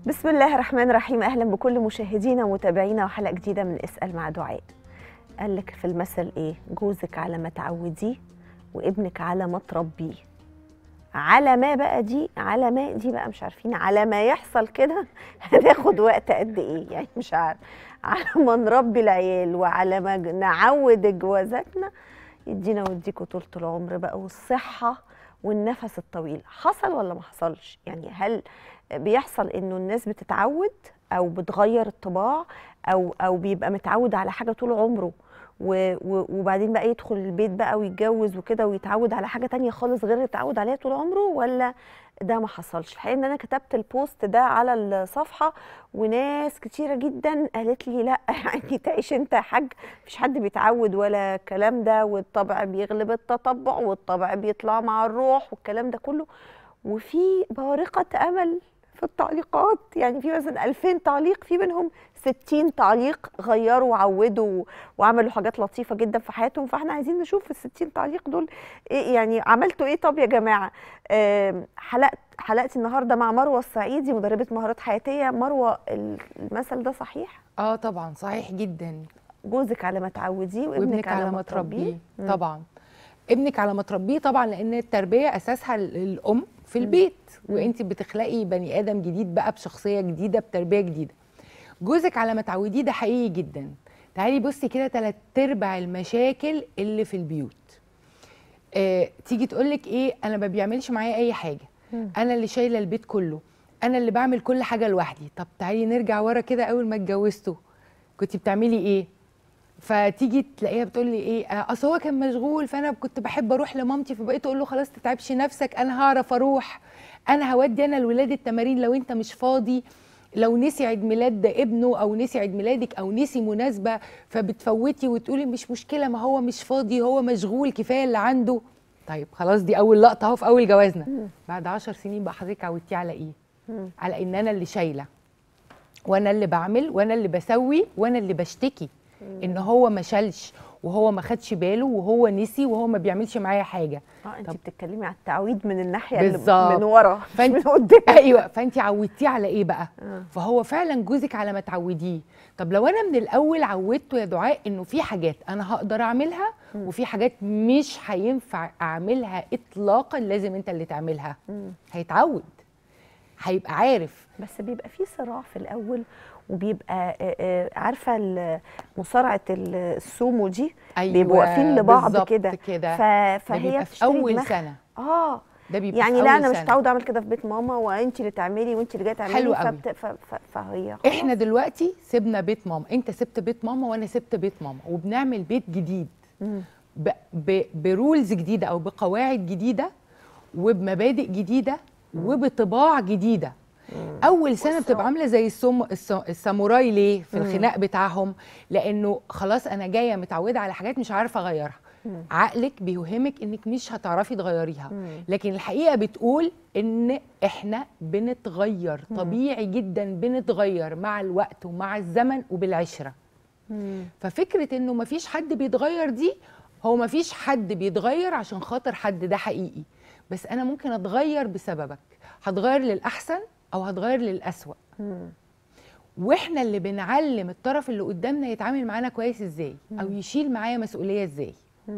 بسم الله الرحمن الرحيم اهلا بكل مشاهدينا ومتابعينا وحلقه جديده من اسال مع دعاء قال لك في المثل ايه جوزك على ما تعوديه وابنك على ما تربيه على ما بقى دي على ما دي بقى مش عارفين على ما يحصل كده هناخد وقت قد ايه يعني مش عارف على ما نربي العيال وعلى ما ج- نعود جوازاتنا يدينا ويديكوا طولة العمر بقى والصحة والنفس الطويل حصل ولا ما حصلش يعني هل بيحصل انه الناس بتتعود او بتغير الطباع او او بيبقى متعود على حاجه طول عمره و- و- وبعدين بقى يدخل البيت بقى ويتجوز وكده ويتعود على حاجه تانية خالص غير اللي اتعود عليها طول عمره ولا ده ما حصلش الحقيقه ان انا كتبت البوست ده على الصفحه وناس كتيره جدا قالت لي لا يعني تعيش انت يا حاج مفيش حد بيتعود ولا الكلام ده والطبع بيغلب التطبع والطبع بيطلع مع الروح والكلام ده كله وفي بارقة أمل في التعليقات يعني في مثلا 2000 تعليق في منهم 60 تعليق غيروا وعودوا وعملوا حاجات لطيفة جدا في حياتهم فاحنا عايزين نشوف ال 60 تعليق دول إيه يعني عملتوا ايه طب يا جماعة آم، حلقت حلقتي النهارده مع مروة الصعيدي مدربة مهارات حياتية مروة المثل ده صحيح اه طبعا صحيح جدا جوزك على ما تعوديه وابنك على ما تربيه طبعا ابنك على ما تربيه طبعا لان التربيه اساسها ال- الام في البيت وانت بتخلقي بني ادم جديد بقى بشخصيه جديده بتربيه جديده جوزك على ما تعوديه ده حقيقي جدا تعالي بصي كده تلات ارباع المشاكل اللي في البيوت آه، تيجي تقولك ايه انا ما بيعملش معايا اي حاجه انا اللي شايله البيت كله انا اللي بعمل كل حاجه لوحدي طب تعالي نرجع ورا كده اول ما اتجوزته كنت بتعملي ايه فتيجي تلاقيها بتقول لي ايه آه، اصل هو كان مشغول فانا كنت بحب اروح لمامتي فبقيت اقول له خلاص تتعبش نفسك انا هعرف اروح انا هودي انا الولاد التمارين لو انت مش فاضي لو نسي عيد ميلاد ابنه او نسي عيد ميلادك او نسي مناسبه فبتفوتي وتقولي مش مشكله ما هو مش فاضي هو مشغول كفايه اللي عنده طيب خلاص دي اول لقطه اهو في اول جوازنا بعد عشر سنين بقى حضرتك عودتيه على ايه على ان انا اللي شايله وانا اللي بعمل وانا اللي بسوي وانا اللي بشتكي ان هو ما شالش وهو ما خدش باله وهو نسي وهو ما بيعملش معايا حاجه اه انت طب- بتتكلمي على التعويض من الناحيه اللي بالظبط. من ورا مش فانت- من قدام ايوه فانت عودتيه على ايه بقى آه. فهو فعلا جوزك على ما تعوديه طب لو انا من الاول عودته يا دعاء انه في حاجات انا هقدر اعملها وفي حاجات مش هينفع اعملها اطلاقا لازم انت اللي تعملها هيتعود هيبقى عارف بس بيبقى في صراع في الاول وبيبقى آه، آه، عارفه ال- مصارعه ال- السومو دي أيوة، بيبقوا واقفين لبعض بالظبط كده كده. ف... ده فهي بيبقى في بتشتري اول دماغها. سنه اه ده بيبقى يعني في لا أول انا مش سنة. متعوده اعمل كده في بيت ماما وانت اللي تعملي وانت اللي جايه تعملي حلو قوي. فبت... ف... ف... فهي احنا دلوقتي سيبنا بيت ماما انت سبت بيت ماما وانا سبت بيت ماما وبنعمل بيت جديد ب... ب... برولز جديده او بقواعد جديده وبمبادئ جديده وبطباع جديده اول سنه بتبقى عامله زي السم... الس... الساموراي ليه في الخناق بتاعهم لانه خلاص انا جايه متعوده على حاجات مش عارفه اغيرها عقلك بيوهمك انك مش هتعرفي تغيريها لكن الحقيقه بتقول ان احنا بنتغير طبيعي جدا بنتغير مع الوقت ومع الزمن وبالعشره ففكره انه مفيش حد بيتغير دي هو مفيش حد بيتغير عشان خاطر حد ده حقيقي بس انا ممكن اتغير بسببك هتغير للاحسن او هتغير للاسوأ واحنا اللي بنعلم الطرف اللي قدامنا يتعامل معانا كويس ازاي او يشيل معايا مسؤوليه ازاي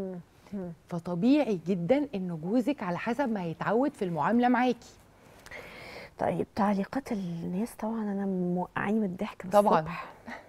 فطبيعي جدا ان جوزك على حسب ما هيتعود في المعامله معاكي طيب تعليقات الناس طبعا انا موقعين من الضحك من طبعاً. الصبح.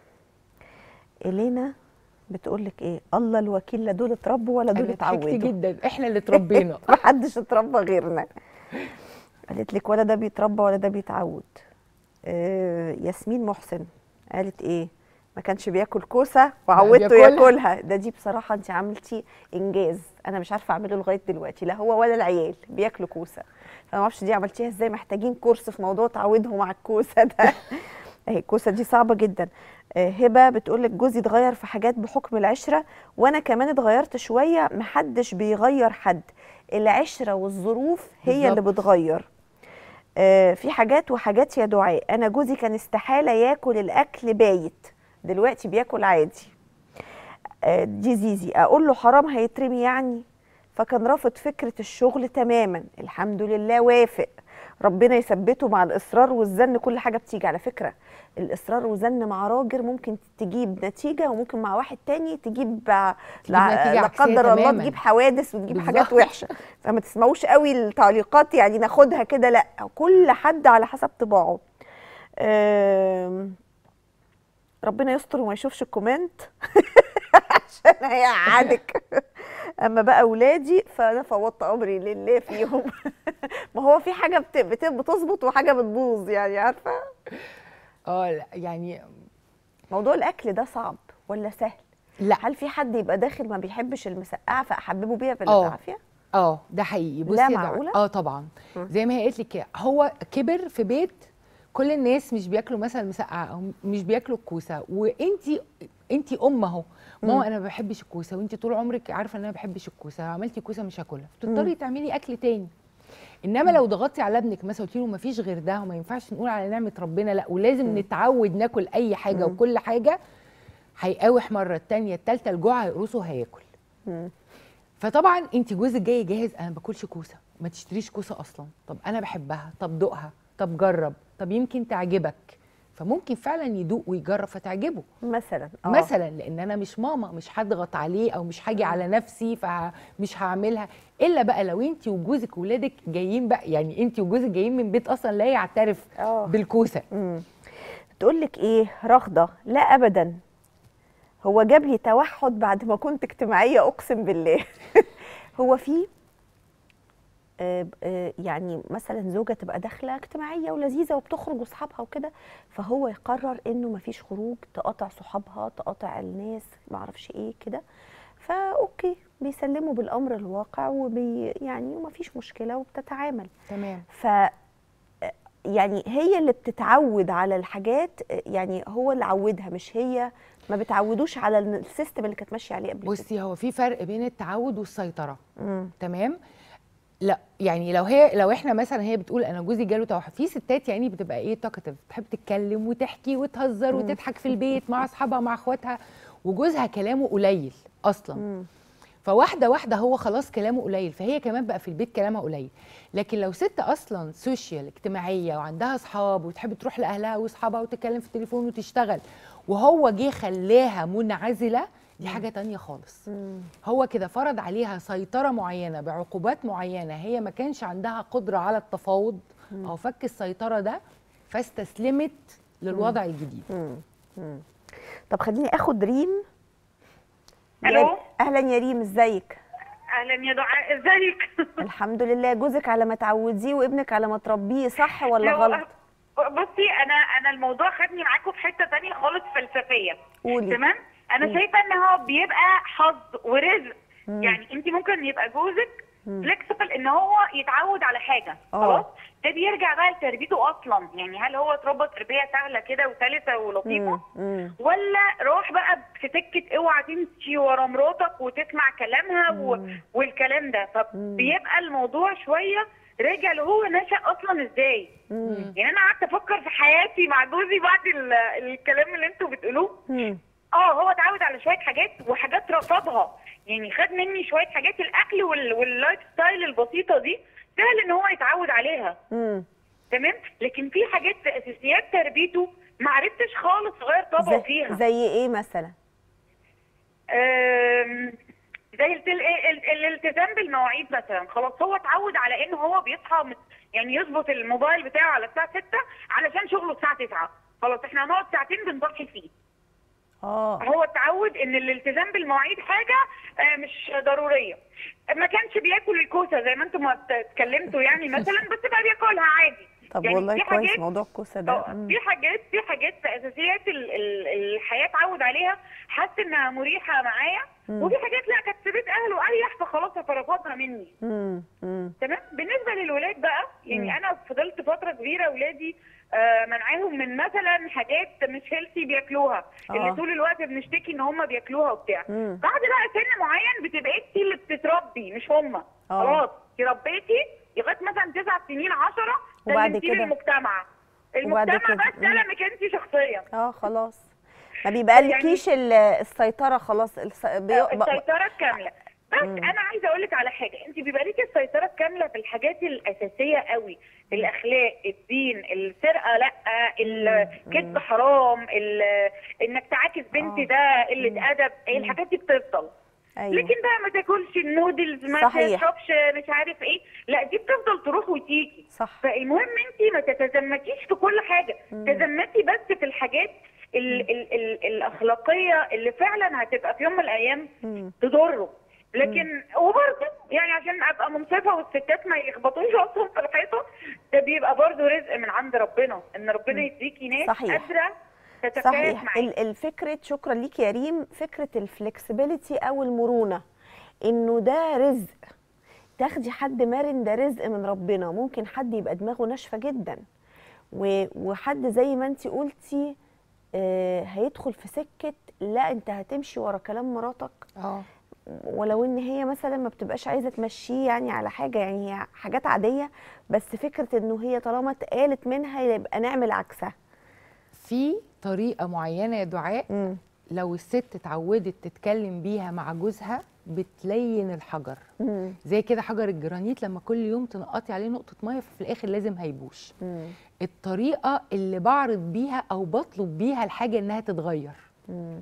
الينا بتقول لك ايه الله الوكيل لا دول اتربوا ولا دول انا ضحكت اتعودوا جدا احنا اللي اتربينا محدش اتربى غيرنا قالت لك ولا ده بيتربى ولا ده بيتعود آه ياسمين محسن قالت ايه ما كانش بياكل كوسه وعودته بياكلها. ياكلها ده دي بصراحه انت عملتي انجاز انا مش عارفه اعمله لغايه دلوقتي لا هو ولا العيال بياكلوا كوسه فما اعرفش دي عملتيها ازاي محتاجين كورس في موضوع تعودهم على الكوسه ده اهي الكوسه دي صعبه جدا آه، هبه بتقول لك جوزي اتغير في حاجات بحكم العشره وانا كمان اتغيرت شويه محدش بيغير حد العشره والظروف هي اللي بالظبط. بتغير آه، في حاجات وحاجات يا دعاء انا جوزي كان استحاله ياكل الاكل بايت دلوقتي بياكل عادي آه، دي زيزي اقول له حرام هيترمي يعني فكان رافض فكره الشغل تماما الحمد لله وافق ربنا يثبته مع الاصرار والزن كل حاجه بتيجي على فكره الاصرار والزن مع راجل ممكن تجيب نتيجه وممكن مع واحد تاني تجيب لا, تجيب نتيجة لا عكسية قدر الله تماماً. تجيب حوادث وتجيب حاجات بالظبط. وحشه فما تسمعوش قوي التعليقات يعني ناخدها كده لا كل حد على حسب طباعه آم، ربنا يستر وما يشوفش الكومنت عشان هيقعدك اما بقى اولادي فانا فوضت امري لله فيهم ما هو في حاجه بت- بت- بتظبط وحاجه بتبوظ يعني عارفه اه لا، يعني موضوع الاكل ده صعب ولا سهل لا هل في حد يبقى داخل ما بيحبش المسقعه فاحببه بيها آه. بالعافيه اه ده حقيقي بصي لا يا دعاء. معقولة؟ اه طبعا مم. زي ما هي قالت لك كده، هو كبر في بيت كل الناس مش بياكلوا مثلا مسقعه او مش بياكلوا الكوسه وانتي انتي ام اهو ماما انا ما بحبش الكوسه وانتي طول عمرك عارفه ان انا ما بحبش الكوسه لو عملتي كوسه مش هاكلها فتضطري تعملي اكل تاني انما لو ضغطتي على ابنك مثلا قلتي له ما فيش غير ده وما ينفعش نقول على نعمه ربنا لا ولازم نتعود ناكل اي حاجه وكل حاجه هيقاوح مره التانيه التالته الجوع هيقرصه هياكل مم. فطبعا انت جوزك جاي جاهز انا ما باكلش كوسه ما تشتريش كوسه اصلا طب انا بحبها طب دوقها طب جرب طب يمكن تعجبك فممكن فعلا يدوق ويجرب فتعجبه مثلا آه. مثلا لان انا مش ماما مش هضغط عليه او مش هاجي على نفسي فمش هعملها الا بقى لو انت وجوزك وولادك جايين بقى يعني انت وجوزك جايين من بيت اصلا لا يعترف آه. بالكوسه مم. تقول لك ايه رغده لا ابدا هو جاب لي توحد بعد ما كنت اجتماعيه اقسم بالله هو في آه، آه، يعني مثلا زوجه تبقى داخله اجتماعيه ولذيذه وبتخرج واصحابها وكده فهو يقرر انه مفيش خروج تقاطع صحابها تقاطع الناس ما اعرفش ايه كده فاوكي بيسلموا بالامر الواقع وبي يعني ومفيش مشكله وبتتعامل تمام ف يعني هي اللي بتتعود على الحاجات يعني هو اللي عودها مش هي ما بتعودوش على السيستم اللي كانت ماشيه عليه قبل كده بصي هو في فرق بين التعود والسيطره مم. تمام لا يعني لو هي لو احنا مثلا هي بتقول انا جوزي جاله توحد في ستات يعني بتبقى ايه توكتيف بتحب تتكلم وتحكي وتهزر وتضحك في البيت مع اصحابها مع اخواتها وجوزها كلامه قليل اصلا مم. فواحده واحده هو خلاص كلامه قليل فهي كمان بقى في البيت كلامها قليل لكن لو ست اصلا سوشيال اجتماعيه وعندها اصحاب وتحب تروح لاهلها واصحابها وتتكلم في التليفون وتشتغل وهو جه خلاها منعزله دي حاجه تانية خالص مم. هو كده فرض عليها سيطرة معينة بعقوبات معينة هي ما كانش عندها قدرة على التفاوض أو فك السيطرة ده فاستسلمت للوضع الجديد مم. مم. طب خليني اخد ريم ألو؟ يا- اهلا يا ريم ازيك اهلا يا دعاء ازيك الحمد لله جوزك على ما تعوديه وابنك على ما تربيه صح ولا لو- غلط بصي انا انا الموضوع خدني معاكم في حته تانية خالص فلسفيه قولي. تمام انا شايفه ان هو بيبقى حظ ورزق يعني انت ممكن يبقى جوزك فليكسبل ان هو يتعود على حاجه آه. خلاص ده بيرجع بقى لتربيته اصلا يعني هل هو اتربى تربيه سهله كده وسلسه ولطيفه مم. مم. ولا روح بقى في سكه اوعى تمشي ورا مراتك وتسمع كلامها و... والكلام ده فبيبقى الموضوع شويه راجع له هو نشا اصلا ازاي مم. يعني انا قعدت افكر في حياتي مع جوزي بعد ال- الكلام اللي انتوا بتقولوه مم. اه هو اتعود على شويه حاجات وحاجات رفضها يعني خد مني شويه حاجات الاكل وال... واللايف ستايل البسيطه دي سهل ان هو يتعود عليها مم. تمام لكن في حاجات في اساسيات تربيته ما عرفتش خالص غير طبعه زي, فيها زي ايه مثلا آم، زي التل... ال- ال- الالتزام بالمواعيد مثلا خلاص هو اتعود على ان هو بيصحى مت... يعني يظبط الموبايل بتاعه على الساعه 6 علشان شغله الساعه 9 خلاص احنا هنقعد ساعتين بنصحي فيه اه هو اتعود ان الالتزام بالمواعيد حاجه آه، مش ضروريه ما كانش بياكل الكوسه زي ما انتم ما اتكلمتوا يعني مثلا بس بقى بياكلها عادي طب يعني والله في كويس حاجات- موضوع الكوسه ده اه مم. في حاجات في حاجات في اساسيات ال- ال- الحياه اتعود عليها حاسس انها مريحه معايا مم. وفي حاجات لا كانت في بيت اهله اريح فخلاص فرفضها مني مم. مم. تمام بالنسبه للولاد بقى يعني مم. انا فضلت فتره كبيره ولادي آه منعاهم من مثلا حاجات مش هيلثي بياكلوها آه. اللي طول الوقت بنشتكي ان هم بياكلوها وبتاع مم. بعد بقى سن معين بتبقى انت اللي بتتربي مش هم آه. خلاص ربيتي لغايه مثلا تسع سنين 10 وبعد سلمتيه كده؟ للمجتمع وبعد المجتمع كده؟ بس مم. سلمك انت شخصيا اه خلاص ما بيبقى يعني- لكيش ال- السيطره خلاص الس... بي... ب- السيطره الكامله بس مم. انا عايزه اقول لك على حاجه انت بيبقى ليكي السيطره الكامله في الحاجات الاساسيه قوي الاخلاق الدين السرقه لا الكذب حرام ال- انك تعاكس بنت آه. ده قله ادب الحاجات دي بتفضل ايوه لكن بقى ما تاكلش النودلز ما صحيح. تشربش مش عارف ايه لا دي بتفضل تروح وتيجي صح فالمهم انت ما تتزمتيش في كل حاجه تزمتي بس في الحاجات ال ال ال الاخلاقيه اللي فعلا هتبقى في يوم من الايام مم. تضره لكن وبرضه يعني عشان ابقى منصفه والستات ما يخبطوش راسهم في الحيطه ده بيبقى برضه رزق من عند ربنا ان ربنا يديكي ناس صحيح. قادره تتفاهم صحيح معاكي ال- الفكرة شكرا ليك يا ريم فكرة الفلكسبيليتي أو المرونة إنه ده رزق تاخدي حد مرن ده رزق من ربنا ممكن حد يبقى دماغه ناشفة جدا و- وحد زي ما انت قلتي آه، هيدخل في سكة لا انت هتمشي ورا كلام مراتك اه ولو ان هي مثلا ما بتبقاش عايزه تمشيه يعني على حاجه يعني هي حاجات عاديه بس فكره انه هي طالما اتقالت منها يبقى نعمل عكسها في طريقه معينه يا دعاء امم لو الست اتعودت تتكلم بيها مع جوزها بتلين الحجر امم زي كده حجر الجرانيت لما كل يوم تنقطي عليه نقطه ميه ففي الاخر لازم هيبوش امم الطريقه اللي بعرض بيها او بطلب بيها الحاجه انها تتغير امم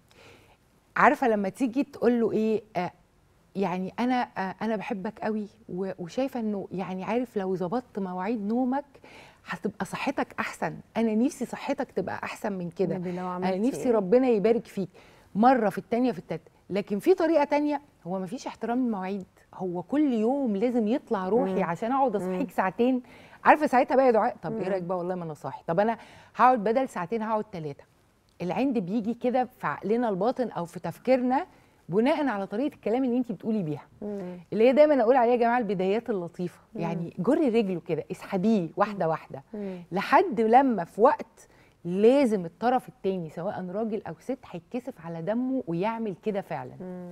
عارفه لما تيجي تقول له ايه آه يعني انا آه انا بحبك قوي و- وشايفه انه يعني عارف لو ظبطت مواعيد نومك هتبقى صحتك احسن انا نفسي صحتك تبقى احسن من كده نبي لو انا عملتي نفسي إيه؟ ربنا يبارك فيك مره في التانية في التالتة لكن في طريقه تانية هو مفيش احترام للمواعيد هو كل يوم لازم يطلع روحي مم. عشان اقعد اصحيك ساعتين عارفه ساعتها بقى يا دعاء طب ايه مم. رايك بقى والله ما انا صاحي طب انا هقعد بدل ساعتين هقعد ثلاثه العند بيجي كده في عقلنا الباطن او في تفكيرنا بناء على طريقه الكلام اللي انت بتقولي بيها مم. اللي هي دايما اقول عليها يا جماعه البدايات اللطيفه يعني جري رجله كده اسحبيه واحده واحده مم. لحد لما في وقت لازم الطرف التاني سواء راجل او ست هيتكسف على دمه ويعمل كده فعلا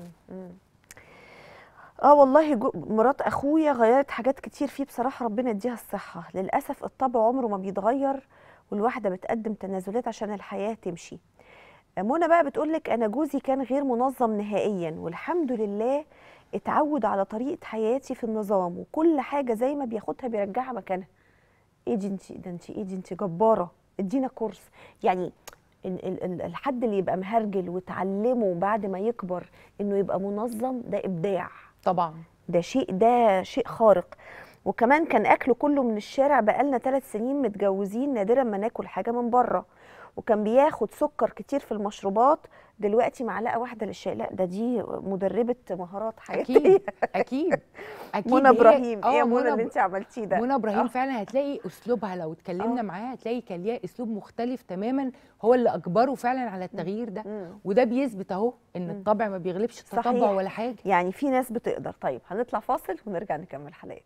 اه والله جو- مرات اخويا غيرت حاجات كتير فيه بصراحه ربنا يديها الصحه للاسف الطبع عمره ما بيتغير والواحده بتقدم تنازلات عشان الحياه تمشي منى بقى بتقولك انا جوزي كان غير منظم نهائيا والحمد لله اتعود على طريقه حياتي في النظام وكل حاجه زي ما بياخدها بيرجعها مكانها ايه دي انت ده انت ايه دي انت جباره ادينا كورس يعني ال- ال- ال- الحد اللي يبقى مهرجل وتعلمه بعد ما يكبر انه يبقى منظم ده ابداع طبعا ده شيء ده شيء خارق وكمان كان اكله كله من الشارع بقالنا ثلاث سنين متجوزين نادرا ما ناكل حاجه من بره وكان بياخد سكر كتير في المشروبات دلوقتي معلقه واحده للشاي لا ده دي مدربه مهارات حياتيه اكيد اكيد اكيد منى هي- ابراهيم ايه يا آه، منى اللي ب- انت عملتيه ده منى ابراهيم آه. فعلا هتلاقي اسلوبها لو اتكلمنا آه. معاها هتلاقي كان ليها اسلوب مختلف تماما هو اللي اجبره فعلا على التغيير ده مم. وده بيثبت اهو ان الطبع ما بيغلبش التطبع صحيح. ولا حاجه يعني في ناس بتقدر طيب هنطلع فاصل ونرجع نكمل حلقات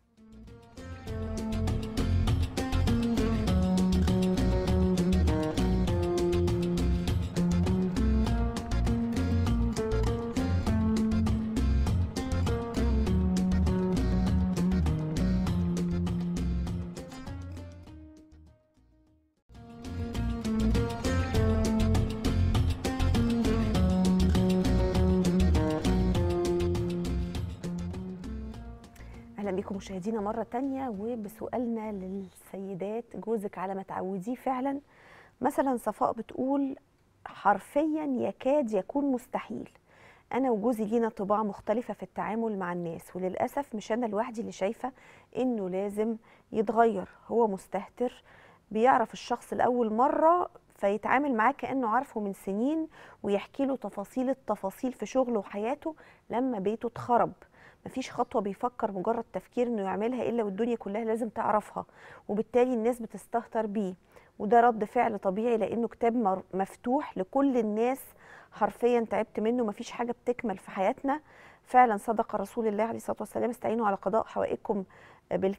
اهلا بيكم مشاهدينا مره تانية وبسؤالنا للسيدات جوزك على ما تعوديه فعلا مثلا صفاء بتقول حرفيا يكاد يكون مستحيل انا وجوزي لينا طباع مختلفه في التعامل مع الناس وللاسف مش انا لوحدي اللي شايفه انه لازم يتغير هو مستهتر بيعرف الشخص لاول مره فيتعامل معاه كانه عارفه من سنين ويحكي له تفاصيل التفاصيل في شغله وحياته لما بيته اتخرب مفيش خطوه بيفكر مجرد تفكير انه يعملها الا والدنيا كلها لازم تعرفها وبالتالي الناس بتستهتر بيه وده رد فعل طبيعي لانه كتاب مر- مفتوح لكل الناس حرفيا تعبت منه مفيش حاجه بتكمل في حياتنا فعلا صدق رسول الله عليه الصلاه والسلام استعينوا على قضاء حوائجكم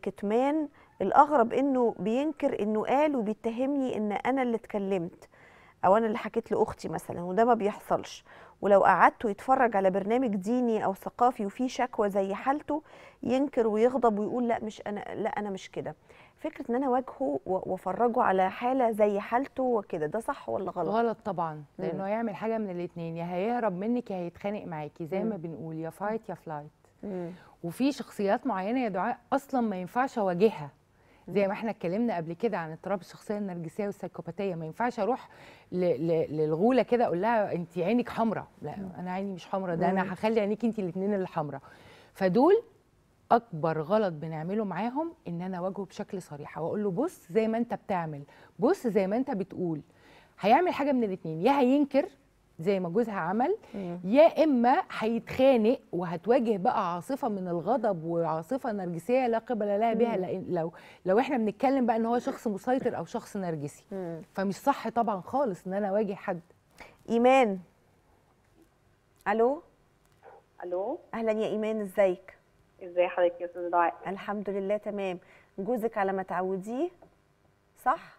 بالكتمان الاغرب انه بينكر انه قال وبيتهمني ان انا اللي اتكلمت او انا اللي حكيت لاختي مثلا وده ما بيحصلش ولو قعدته يتفرج على برنامج ديني او ثقافي وفيه شكوى زي حالته ينكر ويغضب ويقول لا مش انا لا انا مش كده فكره ان انا اواجهه و- وافرجه على حاله زي حالته وكده ده صح ولا غلط غلط طبعا مم. لانه هيعمل حاجه من الاثنين يا هيهرب منك يا هيتخانق معاكي زي ما مم. بنقول يا فايت يا فلايت مم. وفي شخصيات معينه يا دعاء اصلا ما ينفعش اواجهها زي ما احنا اتكلمنا قبل كده عن اضطراب الشخصيه النرجسيه والسيكوباتيه ما ينفعش اروح ل- ل- للغوله كده اقول لها انت عينك حمراء لا انا عيني مش حمراء ده مم. انا هخلي عينيك انت الاثنين اللي حمراء فدول اكبر غلط بنعمله معاهم ان انا اواجهه بشكل صريح واقول له بص زي ما انت بتعمل بص زي ما انت بتقول هيعمل حاجه من الاثنين يا هينكر زي ما جوزها عمل مم. يا اما هيتخانق وهتواجه بقى عاصفه من الغضب وعاصفه نرجسيه لا قبل لها بها مم. لأن لو لو احنا بنتكلم بقى ان هو شخص مسيطر او شخص نرجسي مم. فمش صح طبعا خالص ان انا اواجه حد ايمان الو الو اهلا يا ايمان ازيك ازي حضرتك يا استاذ دعاء الحمد لله تمام جوزك على ما تعوديه صح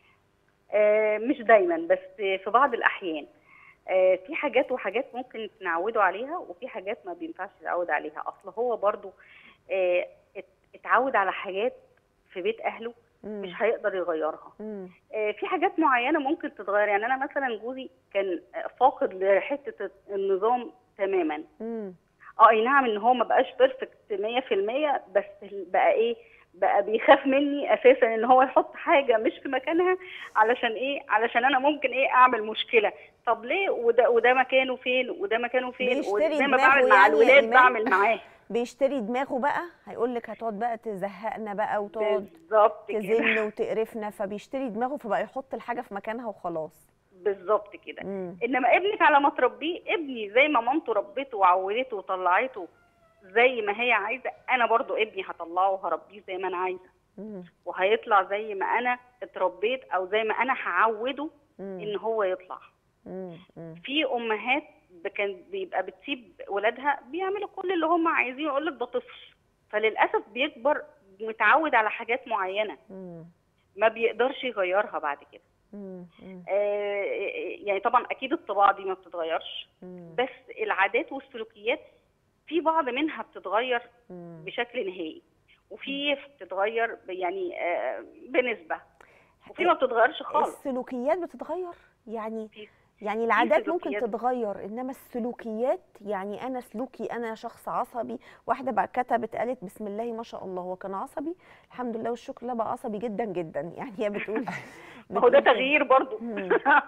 آه مش دايما بس في بعض الاحيان آه في حاجات وحاجات ممكن نعوده عليها وفي حاجات ما بينفعش نعود عليها اصل هو برضو آه ات- اتعود على حاجات في بيت اهله مم. مش هيقدر يغيرها مم. آه في حاجات معينه ممكن تتغير يعني انا مثلا جوزي كان فاقد لحته النظام تماما مم. اه اي نعم ان هو ما بقاش بيرفكت 100% بس بقى ايه بقى بيخاف مني اساسا ان هو يحط حاجه مش في مكانها علشان ايه علشان انا ممكن ايه اعمل مشكله طب ليه وده وده مكانه فين وده مكانه فين بيشتري وزي ما دماغه بعمل مع يعني يا الولاد إيمان؟ بعمل معاه بيشتري دماغه بقى هيقول لك هتقعد بقى تزهقنا بقى وتقعد بالظبط كده تزن وتقرفنا فبيشتري دماغه فبقى يحط الحاجه في مكانها وخلاص بالظبط كده مم. انما ابنك على ما تربيه ابني زي ما مامته ربته وعودته وطلعته زي ما هي عايزه انا برضو ابني هطلعه وهربيه زي ما انا عايزه مم. وهيطلع زي ما انا اتربيت او زي ما انا هعوده مم. ان هو يطلع مم. مم. في امهات ب- كان بيبقى بتسيب ولادها بيعملوا كل اللي هم عايزينه يقول لك ده طفل فللاسف بيكبر متعود على حاجات معينه مم. ما بيقدرش يغيرها بعد كده مم. مم. آه يعني طبعا اكيد الطباع دي ما بتتغيرش مم. بس العادات والسلوكيات في بعض منها بتتغير مم. بشكل نهائي وفي بتتغير ب- يعني آه، بنسبه وفي ما بتتغيرش خالص السلوكيات بتتغير يعني في- يعني العادات ممكن سلوكيات. تتغير انما السلوكيات يعني انا سلوكي انا شخص عصبي واحده بقى كتبت قالت بسم الله ما شاء الله هو كان عصبي الحمد لله والشكر لله بقى عصبي جدا جدا يعني هي بتقول ما هو ده بتقول كده. تغيير برضو مم.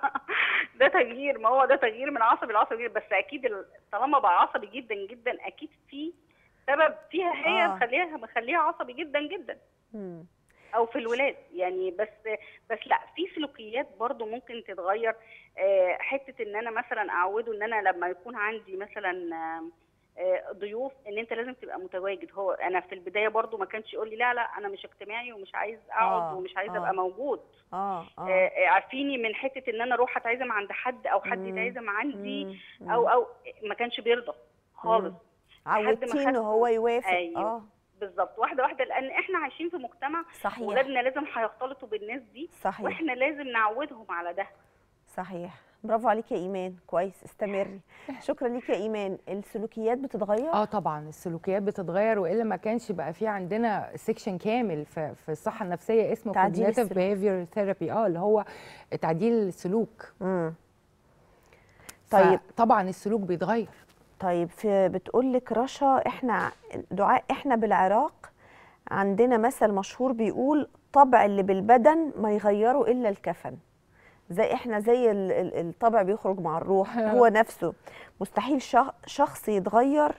ده تغيير ما هو ده تغيير من عصبي لعصبي بس اكيد ال- طالما بقى عصبي جدا جدا اكيد في سبب فيها هي آه. مخليها مخليها عصبي جدا جدا مم. او في الولاد يعني بس بس لا في سلوكيات برضو ممكن تتغير آه، حته ان انا مثلا اعوده ان انا لما يكون عندي مثلا آه، آه، ضيوف ان انت لازم تبقى متواجد هو انا في البدايه برضو ما كانش يقول لي لا لا انا مش اجتماعي ومش عايز اقعد آه، ومش عايز آه. ابقى موجود اه آه، اه آه، عارفيني من حته ان انا اروح اتعزم عند حد او حد مم. يتعزم عندي مم. او او ما كانش بيرضى خالص مم. لحد ما عودتيه ان خدته. هو يوافق أيوه. اه بالظبط واحده واحده لان احنا عايشين في مجتمع صحيح ولادنا لازم هيختلطوا بالناس دي صحيح واحنا لازم نعودهم على ده صحيح برافو عليك يا ايمان كويس استمري شكرا ليك يا ايمان السلوكيات بتتغير اه طبعا السلوكيات بتتغير والا ما كانش بقى في عندنا سيكشن كامل في, في الصحه النفسيه اسمه تعديل cognitive السلوك. behavior therapy اه اللي هو تعديل السلوك مم. طيب. طبعا السلوك بيتغير طيب في بتقول لك رشا احنا دعاء احنا بالعراق عندنا مثل مشهور بيقول طبع اللي بالبدن ما يغيره الا الكفن زي احنا زي ال- ال- الطبع بيخرج مع الروح هو نفسه مستحيل شخ- شخص يتغير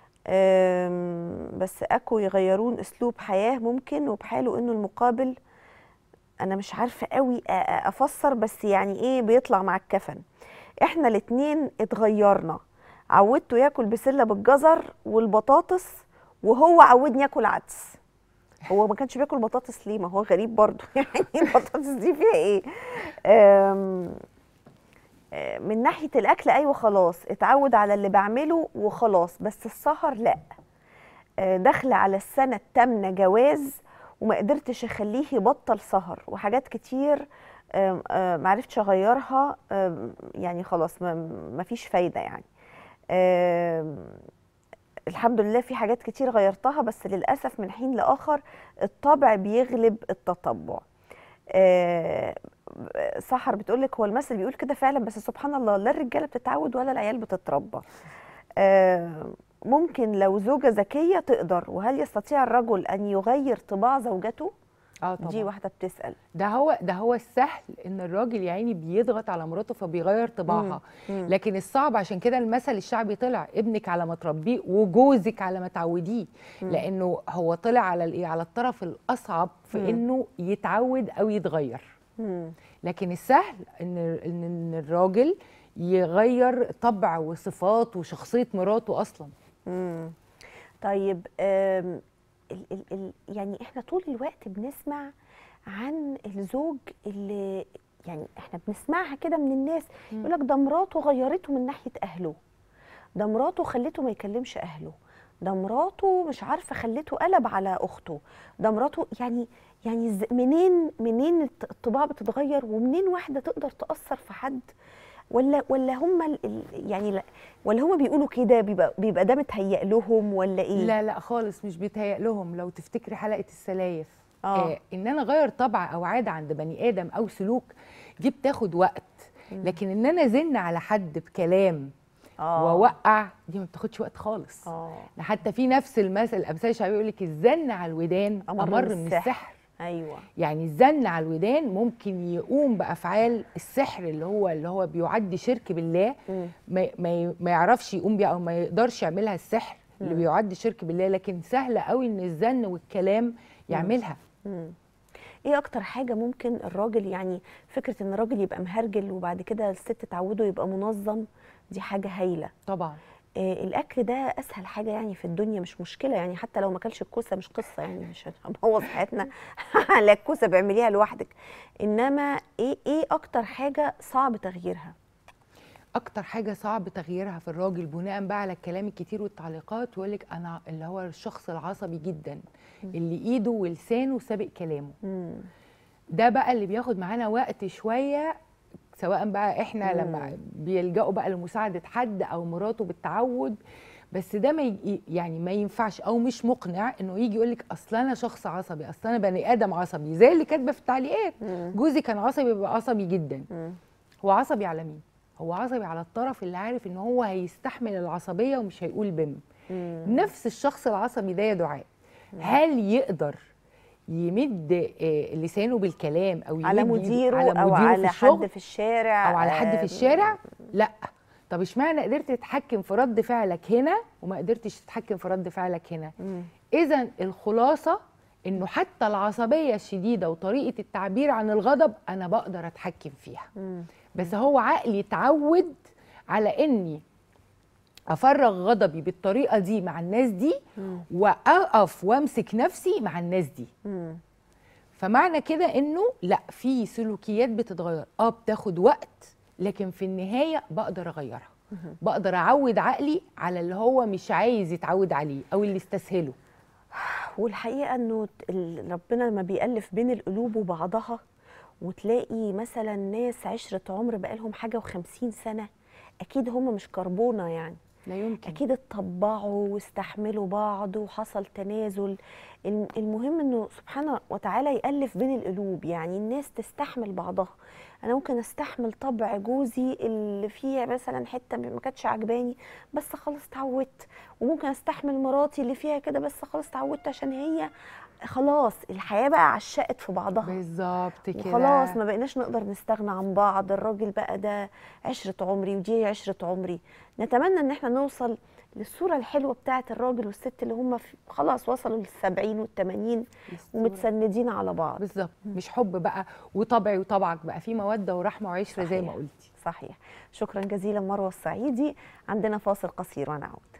أم، بس اكو يغيرون اسلوب حياه ممكن وبحاله انه المقابل انا مش عارفه قوي أ- أ- افسر بس يعني ايه بيطلع مع الكفن احنا الاتنين اتغيرنا عودته ياكل بسله بالجزر والبطاطس وهو عودني اكل عدس هو ما كانش بياكل بطاطس ليه ما هو غريب برضه يعني البطاطس دي فيها ايه أم، آه، من ناحيه الاكل ايوه خلاص اتعود على اللي بعمله وخلاص بس السهر لا آه، داخله على السنه الثامنه جواز وما قدرتش اخليه يبطل سهر وحاجات كتير آم، آم، معرفتش اغيرها آم، يعني خلاص ما ما فيش فايده يعني آم، الحمد لله في حاجات كتير غيرتها بس للاسف من حين لاخر الطبع بيغلب التطبع آه، سحر بتقولك هو المثل بيقول كده فعلا بس سبحان الله لا الرجاله بتتعود ولا العيال بتتربى آه، ممكن لو زوجة ذكية تقدر وهل يستطيع الرجل أن يغير طباع زوجته؟ اه طبعا دي واحدة بتسأل ده هو ده هو السهل ان الراجل يا عيني بيضغط على مراته فبيغير طباعها مم. لكن الصعب عشان كده المثل الشعبي طلع ابنك على ما تربيه وجوزك على ما تعوديه لانه هو طلع على الايه على الطرف الاصعب في مم. انه يتعود او يتغير مم. لكن السهل ان ان إن الراجل يغير طبع وصفات وشخصيه مراته اصلا مم. طيب آم، ال ال ال يعني احنا طول الوقت بنسمع عن الزوج اللي يعني احنا بنسمعها كده من الناس يقول لك ده مراته غيرته من ناحية أهله ده مراته خلته ما يكلمش أهله ده مراته مش عارفة خلته قلب على أخته ده مراته يعني يعني إز- منين منين الط- الطباع بتتغير ومنين واحدة تقدر تأثر في حد ولا ولا هم ال- ال- يعني لا ولا هم بيقولوا كده بيبقى بيبقى ده متهيأ لهم ولا ايه؟ لا لا خالص مش بيتهيأ لهم لو تفتكري حلقه السلايف آه. آه ان انا اغير طبع او عاده عند بني ادم او سلوك دي بتاخد وقت لكن ان انا ازن على حد بكلام اه واوقع دي ما بتاخدش وقت خالص اه ده حتى في نفس المثل الامثال الشعبيه يقول لك الزن على الودان أمر امر, من من السحر. السحر ايوه يعني الزن على الودان ممكن يقوم بافعال السحر اللي هو اللي هو بيعد شرك بالله مم. ما ما ما يعرفش يقوم بيها او ما يقدرش يعملها السحر اللي بيعد شرك بالله لكن سهله قوي ان الزن والكلام يعملها مم. ايه اكتر حاجه ممكن الراجل يعني فكره ان الراجل يبقى مهرجل وبعد كده الست تعوده يبقى منظم دي حاجه هايله طبعا آه الاكل ده اسهل حاجه يعني في الدنيا مش مشكله يعني حتى لو ما اكلش الكوسه مش قصه يعني مش هنبوظ حياتنا على الكوسه بيعمليها لوحدك انما ايه ايه اكتر حاجه صعب تغييرها اكتر حاجه صعب تغييرها في الراجل بناء بقى على الكلام الكتير والتعليقات يقول لك انا اللي هو الشخص العصبي جدا اللي ايده ولسانه سابق كلامه مم. ده بقى اللي بياخد معانا وقت شويه سواء بقى احنا مم. لما بيلجأوا بقى لمساعده حد او مراته بالتعود بس ده ما ي- يعني ما ينفعش او مش مقنع انه يجي يقول لك اصل انا شخص عصبي اصل انا بني ادم عصبي زي اللي كاتبه في التعليقات مم. جوزي كان عصبي بيبقى عصبي جدا مم. هو عصبي على مين هو عصبي على الطرف اللي عارف ان هو هيستحمل العصبيه ومش هيقول بم مم. نفس الشخص العصبي ده يا دعاء هل يقدر يمد آه، لسانه بالكلام او يمد على إيده مديره, على او مديره على في الشغل حد في الشارع او على حد آه، في الشارع لا طب اشمعنى قدرت تتحكم في رد فعلك هنا وما قدرتش تتحكم في رد فعلك هنا مم. اذا الخلاصه انه حتى العصبيه الشديده وطريقه التعبير عن الغضب انا بقدر اتحكم فيها مم. بس هو عقلي اتعود على اني افرغ غضبي بالطريقه دي مع الناس دي مم. واقف وامسك نفسي مع الناس دي مم. فمعنى كده انه لا في سلوكيات بتتغير اه بتاخد وقت لكن في النهايه بقدر اغيرها بقدر اعود عقلي على اللي هو مش عايز يتعود عليه او اللي استسهله والحقيقه انه ال- ربنا لما بيألف بين القلوب وبعضها وتلاقي مثلا ناس عشرة عمر بقالهم حاجه وخمسين سنه اكيد هم مش كربونه يعني لا يمكن اكيد اتطبعوا واستحملوا بعض وحصل تنازل الم- المهم انه سبحانه وتعالى يالف بين القلوب يعني الناس تستحمل بعضها انا ممكن استحمل طبع جوزي اللي فيه مثلا حته ما كانتش عجباني بس خلاص اتعودت وممكن استحمل مراتي اللي فيها كده بس خلاص اتعودت عشان هي خلاص الحياه بقى عشقت في بعضها بالظبط كده وخلاص ما بقيناش نقدر نستغنى عن بعض الراجل بقى ده عشرة عمري ودي عشرة عمري نتمنى ان احنا نوصل للصورة الحلوة بتاعة الراجل والست اللي هم في خلاص وصلوا للسبعين والتمانين ومتسندين على بعض بالظبط مش حب بقى وطبعي وطبعك بقى في موده ورحمه وعشره زي ما صحيح. قلتي صحيح شكرا جزيلا مروة الصعيدي عندنا فاصل قصير ونعود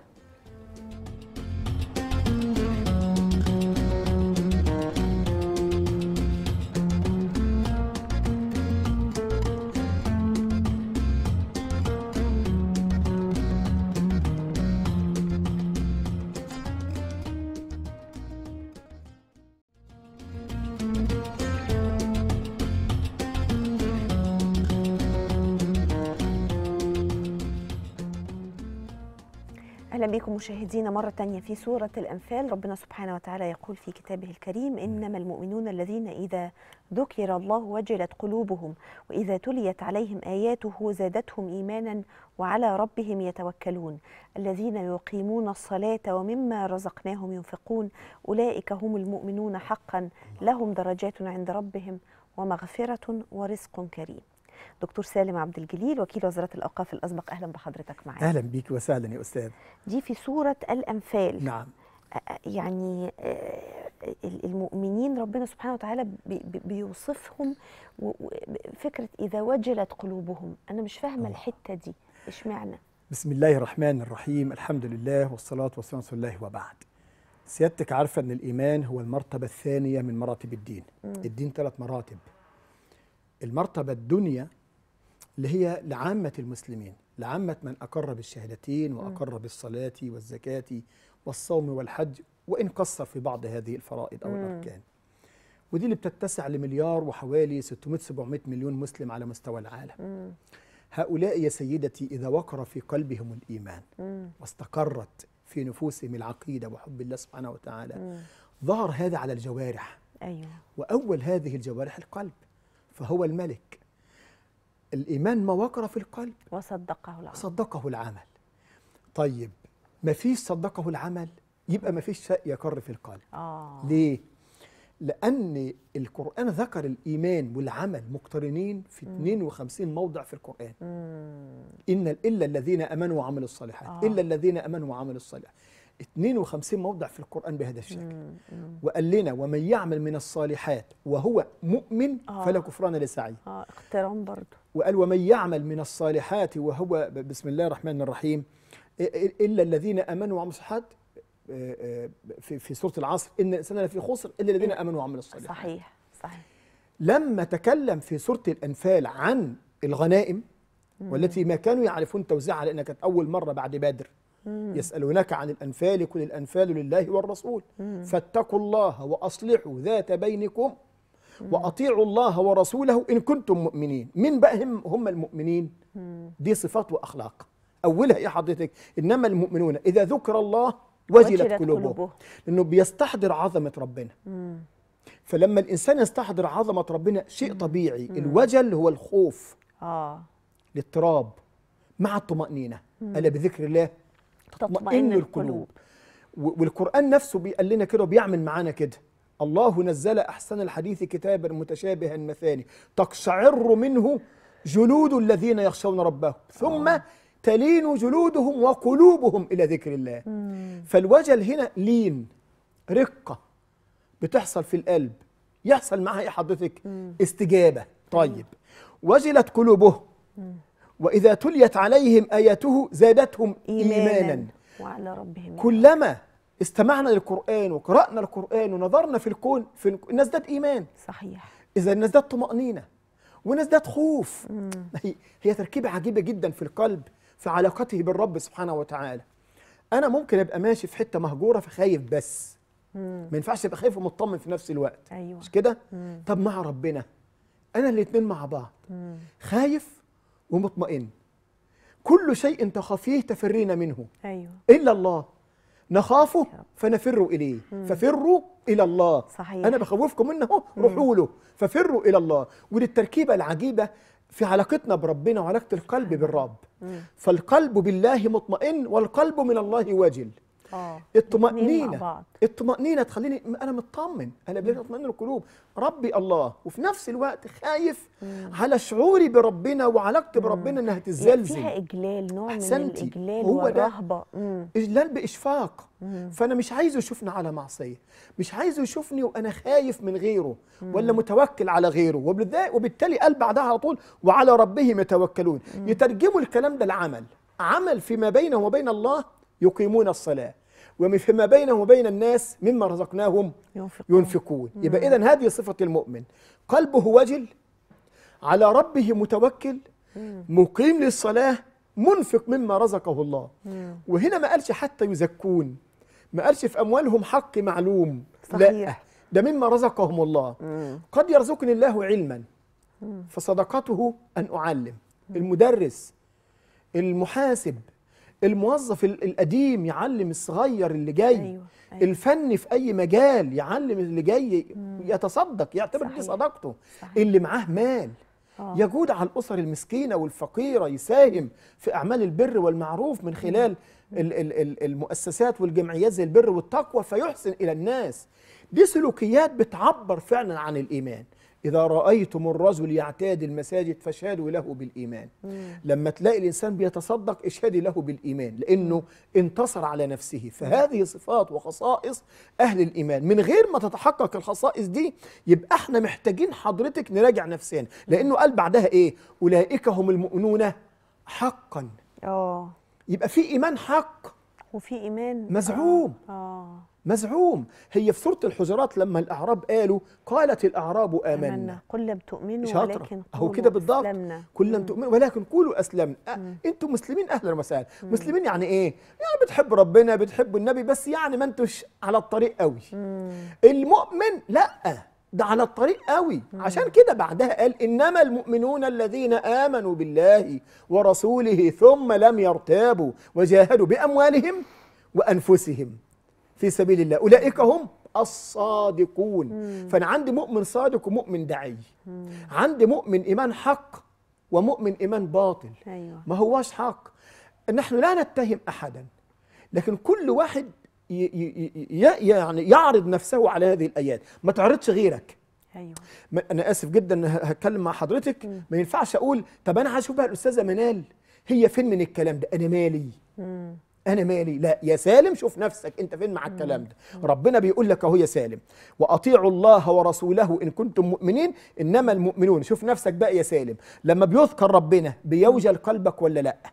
أهلا بكم مشاهدينا مرة تانية في سورة الأنفال ربنا سبحانه وتعالى يقول في كتابه الكريم إنما المؤمنون الذين إذا ذكر الله وجلت قلوبهم وإذا تليت عليهم آياته زادتهم إيمانا وعلى ربهم يتوكلون الذين يقيمون الصلاة ومما رزقناهم ينفقون أولئك هم المؤمنون حقا لهم درجات عند ربهم ومغفرة ورزق كريم دكتور سالم عبد الجليل وكيل وزارة الأوقاف الأسبق أهلا بحضرتك معانا اهلا بيك وسهلا يا استاذ دي في سورة الأنفال نعم أ- يعني آه، المؤمنين ربنا سبحانه وتعالى بي- بي- بيوصفهم و- و- فكرة إذا وجلت قلوبهم أنا مش فاهمة الحتة دي اشمعنى بسم الله الرحمن الرحيم الحمد لله والصلاة والسلام على رسول الله وبعد سيادتك عارفة أن الإيمان هو المرتبة الثانية من مراتب الدين الدين ثلاث مراتب المرتبة الدنيا اللي هي لعامة المسلمين لعامة من أقر بالشهادتين وأقر بالصلاة والزكاة والصوم والحج وإن قصر في بعض هذه الفرائض أو الأركان ودي اللي بتتسع لمليار وحوالي 600 700 مليون مسلم على مستوى العالم هؤلاء يا سيدتي إذا وقر في قلبهم الإيمان واستقرت في نفوسهم العقيدة وحب الله سبحانه وتعالى ظهر هذا على الجوارح أيوه وأول هذه الجوارح القلب فهو الملك الإيمان ما وقر في القلب وصدقه العظيم صدقه العمل طيب ما فيش صدقه العمل يبقى ما فيش شيء يقر في القلب آه ليه؟ لأن القرآن ذكر الإيمان والعمل مقترنين في 52 موضع في القرآن إن إلا الذين آمنوا وعملوا الصالحات آه. إلا الذين آمنوا وعملوا الصالحات 52 موضع في القرآن بهذا الشكل وقال لنا ومن يعمل من الصالحات وهو مؤمن آه. فلا كفران لسعيه آه اقتران برضو وقال ومن يعمل من الصالحات وهو ب- بسم الله الرحمن الرحيم إ- إ- الا الذين امنوا وعملوا الصالحات آه، آه، في في سوره العصر ان الانسان لفي خسر الا الذين امنوا وعملوا الصالحات صحيح صحيح لما تكلم في سوره الانفال عن الغنائم والتي ما كانوا يعرفون توزيعها لانها كانت اول مره بعد بدر يسالونك عن الانفال قل الانفال لله والرسول فاتقوا الله واصلحوا ذات بينكم واطيعوا الله ورسوله ان كنتم مؤمنين من بقى هم, هم المؤمنين دي صفات واخلاق اولها ايه حضرتك انما المؤمنون اذا ذكر الله وجلت وجلت قلوبهم قلوبهم. لانه بيستحضر عظمه ربنا فلما الانسان يستحضر عظمه ربنا شيء طبيعي الوجل هو الخوف آه الاضطراب مع الطمأنينة ألا بذكر الله تطمئن القلوب. و- والقرآن نفسه بيقال لنا كده وبيعمل معانا كده الله نزل أحسن الحديث كتابا متشابها مثاني تقشعر منه جلود الذين يخشون ربهم ثم تلين جلودهم وقلوبهم إلى ذكر الله فالوجل هنا لين رقة بتحصل في القلب يحصل معها ايه حضرتك استجابة طيب وجلت قلوبهم وإذا تليت عليهم آياته زادتهم إيمانا, إيمانا وعلى ربهم كلما استمعنا للقرآن وقرأنا القرآن ونظرنا في الكون في الك- نزداد إيمان صحيح إذا نزداد طمأنينة ونزداد خوف هي هي تركيبة عجيبة جدا في القلب في علاقته بالرب سبحانه وتعالى أنا ممكن أبقى ماشي في حتة مهجورة فخايف بس ما ينفعش أبقى خايف ومطمن في نفس الوقت أيوة. مش كده؟ طب مع ربنا أنا الاتنين مع بعض خايف ومطمئن كل شيء تخافيه تفرين منه أيوه إلا الله نخافه فنفر إليه ففروا إلى الله صحيح. أنا بخوفكم منه أهو، روحوا له ففروا إلى الله ودي التركيبة العجيبة في علاقتنا بربنا وعلاقة القلب بالرب فالقلب بالله مطمئن والقلب من الله واجل آه الاتنين مع الطمأنينة بعض. الطمأنينة تخليني أنا مطمن أنا بلاقي اطمئن القلوب ربي الله وفي نفس الوقت خايف على شعوري بربنا وعلاقتي بربنا إنها يعني تتزلزل فيها إجلال نوع من أحسنتي. الإجلال هو ده. والرهبة مم. إجلال بإشفاق فأنا مش عايزه يشوفني على معصية مش عايزه يشوفني وأنا خايف من غيره ولا متوكل على غيره وبالذات- وبالتالي قال بعدها على طول وعلى ربهم يتوكلون يترجموا الكلام ده العمل عمل فيما بينه وبين الله يقيمون الصلاة وفيما بينه وبين الناس مما رزقناهم ينفقون. ينفقون يبقى إذا هذه صفة المؤمن قلبه وجل على ربه متوكل مقيم للصلاة منفق مما رزقه الله وهنا ما قالش حتى يزكون ما قالش في أموالهم حق معلوم لا صحيح. ده مما رزقهم الله قد يرزقني الله علما فصدقته أن أعلم المدرس المحاسب الموظف ال- القديم يعلم الصغير اللي جاي أيوة، أيوة. الفن في اي مجال يعلم اللي جاي يتصدق يعتبر دي صحيح. صدقته صحيح. اللي معاه مال آه. يجود على الاسر المسكينه والفقيره يساهم في اعمال البر والمعروف من خلال ال- ال- ال- المؤسسات والجمعيات زي البر والتقوى فيحسن الى الناس دي سلوكيات بتعبر فعلا عن الايمان اذا رايتم الرجل يعتاد المساجد فاشهدوا له بالايمان لما تلاقي الانسان بيتصدق اشهدي له بالايمان لانه انتصر على نفسه فهذه صفات وخصائص اهل الايمان من غير ما تتحقق الخصائص دي يبقى احنا محتاجين حضرتك نراجع نفسنا لانه قال بعدها ايه اولئك هم المؤمنون حقا اه يبقى في ايمان حق وفي ايمان مزعوم. اه, آه. مزعوم هي في سوره الحجرات لما الاعراب قالوا قالت الاعراب امنا, آمنا قل لم تؤمنوا شاطرة ولكن اهو قولوا كده بالضبط أسلمنا. كل لم تؤمنوا ولكن قولوا اسلمنا أه انتم مسلمين اهلا وسهلا مسلمين يعني ايه يعني بتحبوا ربنا بتحبوا النبي بس يعني ما انتوش على الطريق قوي المؤمن لا ده على الطريق قوي عشان كده بعدها قال انما المؤمنون الذين امنوا بالله ورسوله ثم لم يرتابوا وجاهدوا باموالهم وانفسهم في سبيل الله اولئك هم الصادقون فانا عندي مؤمن صادق ومؤمن دعي عندي مؤمن ايمان حق ومؤمن ايمان باطل ايوه ما هواش حق نحن لا نتهم احدا لكن كل واحد ي ي ي يعني يعرض نفسه على هذه الايات ما تعرضش غيرك ايوه ما- انا اسف جدا إن ه- هتكلم مع حضرتك ما ينفعش اقول طب انا عايز اشوف بقى الاستاذه منال هي فين من الكلام ده انا مالي انا مالي لا يا سالم شوف نفسك انت فين مع الكلام ده ربنا بيقول لك اهو يا سالم واطيعوا الله ورسوله ان كنتم مؤمنين انما المؤمنون شوف نفسك بقى يا سالم لما بيذكر ربنا بيوجل قلبك ولا لا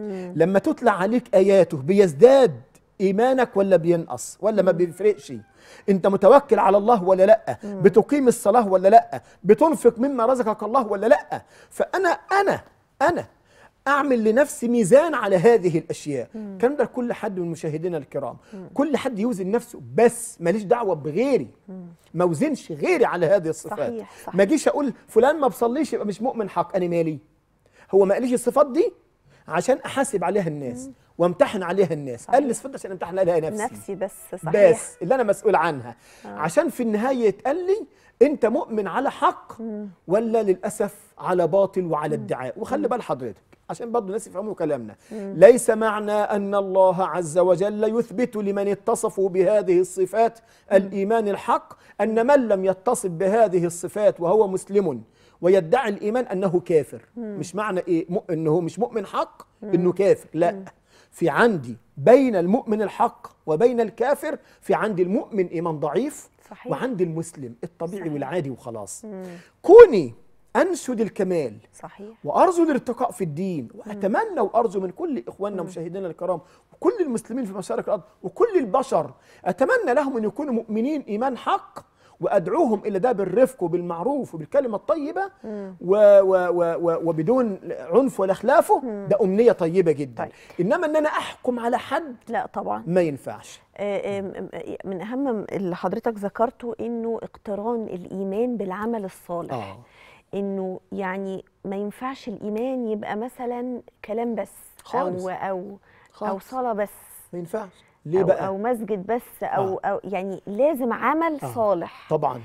لما تتلى عليك اياته بيزداد ايمانك ولا بينقص ولا ما بيفرقش انت متوكل على الله ولا لا بتقيم الصلاه ولا لا بتنفق مما رزقك الله ولا لا فانا انا انا اعمل لنفسي ميزان على هذه الاشياء كان ده كل حد من مشاهدينا الكرام كل حد يوزن نفسه بس ماليش دعوه بغيري ما وزنش غيري على هذه الصفات صحيح، صحيح. ما اجيش اقول فلان ما بصليش يبقى مش مؤمن حق انا مالي هو ما قاليش الصفات دي عشان احاسب عليها الناس وامتحن عليها الناس قال لي الصفات دي عشان امتحن عليها نفسي نفسي بس صحيح بس اللي انا مسؤول عنها آه. عشان في النهايه يتقال لي انت مؤمن على حق ولا للاسف على باطل وعلى ادعاء وخلي بال حضرتك عشان برضه الناس يفهموا كلامنا ليس معنى ان الله عز وجل يثبت لمن اتصفوا بهذه الصفات الايمان الحق ان من لم يتصف بهذه الصفات وهو مسلم ويدعي الايمان انه كافر مش معنى ايه م- انه مش مؤمن حق انه كافر لا في عندي بين المؤمن الحق وبين الكافر في عندي المؤمن ايمان ضعيف صحيح. وعندي المسلم الطبيعي صحيح. والعادي وخلاص كوني انشد الكمال صحيح وارجو الارتقاء في الدين واتمنى وارجو من كل اخواننا ومشاهدينا الكرام وكل المسلمين في مشارق الارض وكل البشر اتمنى لهم ان يكونوا مؤمنين ايمان حق وادعوهم الى ده بالرفق وبالمعروف وبالكلمه الطيبه و و و و وبدون عنف ولا خلافه ده امنيه طيبه جدا طيب. انما ان انا احكم على حد لا طبعا ما ينفعش آه، آم، آم، من اهم اللي حضرتك ذكرته انه اقتران الايمان بالعمل الصالح اه انه يعني ما ينفعش الايمان يبقى مثلا كلام بس خالص. او او او خالص. صلاه بس ما ينفعش ليه أو, بقى او مسجد بس او آه. او يعني لازم عمل آه. صالح طبعا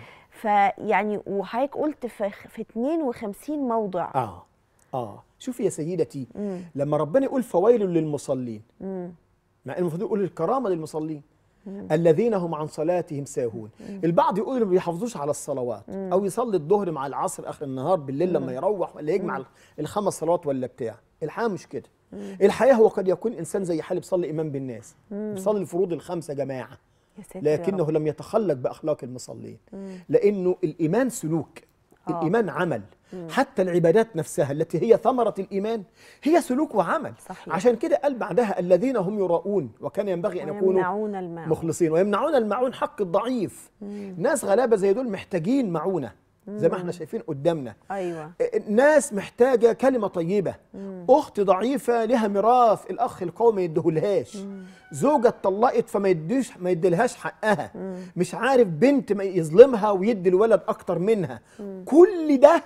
فيعني وحضرتك قلت في في 52 موضع اه اه شوفي يا سيدتي مم. لما ربنا يقول فويل للمصلين مم. مع إن المفروض يقول الكرامه للمصلين الذين هم عن صلاتهم ساهون البعض يقول ما بيحافظوش على الصلوات او يصلي الظهر مع العصر اخر النهار بالليل لما يروح ولا يجمع الخمس صلوات ولا بتاع الحياه مش كده الحياه هو قد يكون انسان زي حالي بيصلي امام بالناس بيصلي الفروض الخمسه جماعه يا ساتر يا لكنه رب. لم يتخلق باخلاق المصلين لانه الايمان سلوك آه. الايمان عمل حتى العبادات نفسها التي هي ثمره الايمان هي سلوك وعمل صحيح. عشان كده قال بعدها الذين هم يراؤون وكان ينبغي ان يكونوا ويمنعون الماعون مخلصين ويمنعون المعون حق الضعيف ناس غلابه زي دول محتاجين معونه زي ما احنا شايفين قدامنا ايوه ناس محتاجه كلمه طيبه اخت ضعيفه لها ميراث الاخ القوي ما يديهولهاش زوجه اتطلقت فما يديش ما يديلهاش حقها مش عارف بنت ما يظلمها ويدي الولد اكتر منها كل ده